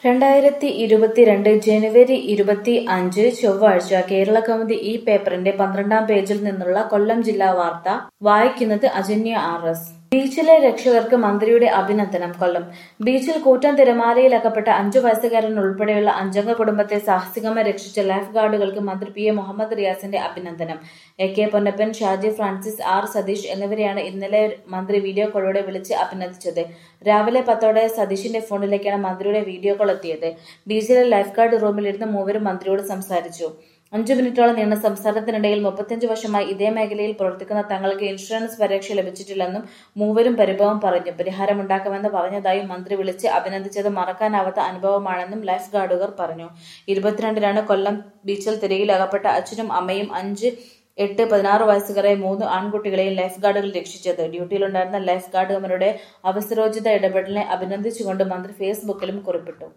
രണ്ടായിരത്തി ഇരുപത്തിരണ്ട് ജനുവരി ഇരുപത്തി അഞ്ച് ചൊവ്വാഴ്ച കേരള കൗമുദി ഈ പേപ്പറിന്റെ പന്ത്രണ്ടാം പേജിൽ നിന്നുള്ള കൊല്ലം ജില്ലാ വാർത്ത വായിക്കുന്നത് അജന്യ ആർ എസ് ബീച്ചിലെ രക്ഷകർക്ക് മന്ത്രിയുടെ അഭിനന്ദനം കൊല്ലം ബീച്ചിൽ കൂറ്റൻ തിരമാലയിൽ അകപ്പെട്ട അഞ്ചു വയസ്സുകാരൻ ഉൾപ്പെടെയുള്ള അഞ്ചംഗ കുടുംബത്തെ സാഹസികമായി രക്ഷിച്ച ലൈഫ് ഗാർഡുകൾക്ക് മന്ത്രി പി എ മുഹമ്മദ് റിയാസിന്റെ അഭിനന്ദനം A K Ponnappan Shaji Francis R Satheesh എന്നിവരെയാണ് ഇന്നലെ മന്ത്രി വീഡിയോ കോളിലൂടെ വിളിച്ച് അഭിനന്ദിച്ചത് രാവിലെ പത്തോടെ സതീഷിന്റെ ഫോണിലേക്കാണ് മന്ത്രിയുടെ വീഡിയോ കോൾ എത്തിയത് ബീച്ചിലെ ലൈഫ് ഗാർഡ് റൂമിലിരുന്ന് മൂവരും മന്ത്രിയോട് സംസാരിച്ചു അഞ്ചു മിനിറ്റോളം നീണ്ട സംസാരത്തിനിടയിൽ മുപ്പത്തിയഞ്ച് വർഷമായി ഇതേ മേഖലയിൽ പ്രവർത്തിക്കുന്ന തങ്ങൾക്ക് ഇൻഷുറൻസ് പരിരക്ഷ ലഭിച്ചിട്ടില്ലെന്നും മൂവരും പരിഭവം പറഞ്ഞു പരിഹാരമുണ്ടാക്കുമെന്ന് പറഞ്ഞതായും മന്ത്രി വിളിച്ച് അഭിനന്ദിച്ചത് മറക്കാനാവാത്ത അനുഭവമാണെന്നും ലൈഫ് ഗാർഡുകാർ പറഞ്ഞു ഇരുപത്തിരണ്ടിനാണ് കൊല്ലം ബീച്ചിൽ തിരയിൽ അകപ്പെട്ട അച്ഛനും അമ്മയും അഞ്ച് എട്ട് പതിനാറ് വയസ്സുകാരായ മൂന്ന് ആൺകുട്ടികളെയും ലൈഫ് ഗാർഡുകൾ രക്ഷിച്ചത് ഡ്യൂട്ടിയിലുണ്ടായിരുന്ന ലൈഫ് ഗാർഡുമാരുടെ അവസരോചിത ഇടപെടലിനെ അഭിനന്ദിച്ചുകൊണ്ട് മന്ത്രി ഫേസ്ബുക്കിലും കുറിപ്പിട്ടു